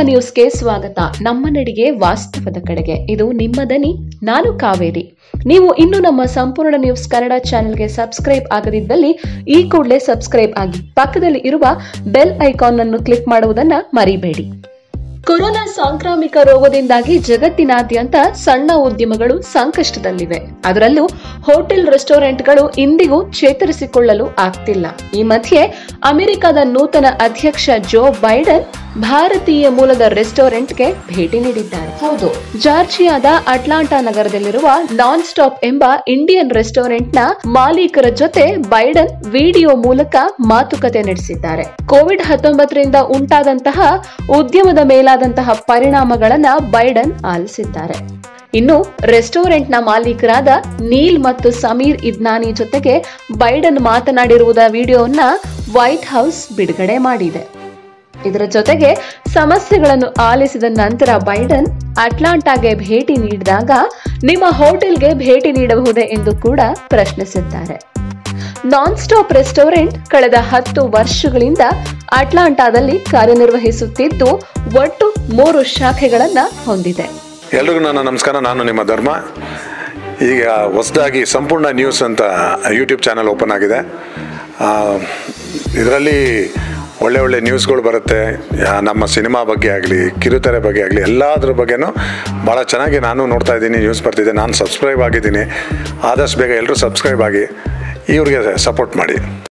ನ್ಯೂಸ್ಗೆ ಸ್ವಾಗತ ನಮ್ಮ ನಡಿಗೆ ವಾಸ್ತವದ ಕಡೆಗೆ ಇದು ನಿಮ್ಮ ದನಿ ನಾನು ಕಾವೇರಿ ನೀವು ಇನ್ನು ನಮ್ಮ ಸಂಪೂರ್ಣ ನ್ಯೂಸ್ ಕನ್ನಡ ಚಾನೆಲ್ಗೆ ಸಬ್ಸ್ಕ್ರೈಬ್ ಆಗದಿದ್ದಲ್ಲಿ ಈ ಕೂಡಲೇ ಸಬ್ಸ್ಕ್ರೈಬ್ ಆಗಿ ಪಕ್ಕದಲ್ಲಿ ಇರುವ ಬೆಲ್ ಐಕಾನ್ ಅನ್ನು ಕ್ಲಿಕ್ ಮಾಡುವುದನ್ನ ಮರಿಬೇಡಿ ಕೊರೋನಾ ಸಾಂಕ್ರಾಮಿಕ ರೋಗದಿಂದಾಗಿ ಜಗತ್ತಿನಾದ್ಯಂತ ಸಣ್ಣ ಉದ್ಯಮಗಳು ಸಂಕಷ್ಟದಲ್ಲಿವೆ ಅದರಲ್ಲೂ ಹೋಟೆಲ್ ರೆಸ್ಟೋರೆಂಟ್ಗಳು ಇಂದಿಗೂ ಚೇತರಿಸಿಕೊಳ್ಳಲು ಆಗ್ತಿಲ್ಲ ಈ ಮಧ್ಯೆ ಅಮೆರಿಕದ ನೂತನ ಅಧ್ಯಕ್ಷ ಜೋ ಬೈಡನ್ ಭಾರತೀಯ ಮೂಲದ ರೆಸ್ಟೋರೆಂಟ್ಗೆ ಭೇಟಿ ನೀಡಿದ್ದಾರೆ ಹೌದು ಜಾರ್ಜಿಯಾದ ಅಟ್ಲಾಂಟಾ ನಗರದಲ್ಲಿರುವ ನಾನ್ ಸ್ಟಾಪ್ ಎಂಬ ಇಂಡಿಯನ್ ರೆಸ್ಟೋರೆಂಟ್ನ ಮಾಲೀಕರ ಜೊತೆ ಬೈಡನ್ ವಿಡಿಯೋ ಮೂಲಕ ಮಾತುಕತೆ ನಡೆಸಿದ್ದಾರೆ ಕೋವಿಡ್ ಹತ್ತೊಂಬತ್ತರಿಂದ ಉಂಟಾದಂತಹ ಉದ್ಯಮದ ಮೇಲಾದಂತಹ ಪರಿಣಾಮಗಳನ್ನ ಬೈಡನ್ ಆಲಿಸಿದ್ದಾರೆ ಇನ್ನು ರೆಸ್ಟೋರೆಂಟ್ನ ಮಾಲೀಕರಾದ ನೀಲ್ ಮತ್ತು ಸಮೀರ್ ಇದ್ನಾನಿ ಜೊತೆಗೆ ಬೈಡನ್ ಮಾತನಾಡಿರುವುದ ವಿಡಿಯೋವನ್ನ ವೈಟ್ ಹೌಸ್ ಬಿಡುಗಡೆ ಮಾಡಿದೆ ಇದರ ಜೊತೆಗೆ ಸಮಸ್ಯೆಗಳನ್ನು ಆಲಿಸಿದ ನಂತರ ಬೈಡನ್ ಅಟ್ಲಾಂಟಾಗೆ ಭೇಟಿ ನೀಡಿದಾಗ ನಿಮ್ಮ ಹೋಟೆಲ್ಗೆ ಭೇಟಿ ನೀಡಬಹುದೇ ಎಂದು ಕೂಡ ಪ್ರಶ್ನಿಸಿದ್ದಾರೆ ನಾನ್ ಸ್ಟಾಪ್ ರೆಸ್ಟೋರೆಂಟ್ ಕಳೆದ ಹತ್ತು ವರ್ಷಗಳಿಂದ ಅಟ್ಲಾಂಟಾದಲ್ಲಿ ಕಾರ್ಯನಿರ್ವಹಿಸುತ್ತಿದ್ದು ಒಟ್ಟು ಮೂರು ಶಾಖೆಗಳನ್ನ ಹೊಂದಿದೆ ಎಲ್ರಿಗೂ ನನ್ನ ನಮಸ್ಕಾರ ನಾನು ನಿಮ್ಮ ಧರ್ಮ ಈಗ ಹೊಸದಾಗಿ ಸಂಪೂರ್ಣ ನ್ಯೂಸ್ ಅಂತ ಯೂಟ್ಯೂಬ್ ಚಾನಲ್ ಓಪನ್ ಆಗಿದೆ ಇದರಲ್ಲಿ ಒಳ್ಳೆ ಒಳ್ಳೆ ನ್ಯೂಸ್ಗಳು ಬರುತ್ತೆ ಯಾ- ನಮ್ಮ ಸಿನಿಮಾ ಬಗ್ಗೆ ಆಗಲಿ ಕಿರುತೆರೆ ಬಗ್ಗೆ ಆಗಲಿ ಎಲ್ಲದ್ರ ಬಗ್ಗೆನೂ ಭಾಳ ಚೆನ್ನಾಗಿ ನಾನು ನೋಡ್ತಾ ಇದ್ದೀನಿ ನ್ಯೂಸ್ ಬರ್ತಿದೆ ನಾನು ಸಬ್ಸ್ಕ್ರೈಬ್ ಆಗಿದ್ದೀನಿ ಆದಷ್ಟು ಬೇಗ ಎಲ್ಲರೂ ಸಬ್ಸ್ಕ್ರೈಬ್ ಆಗಿ ಇವ್ರಿಗೆ ಸಪೋರ್ಟ್ ಮಾಡಿ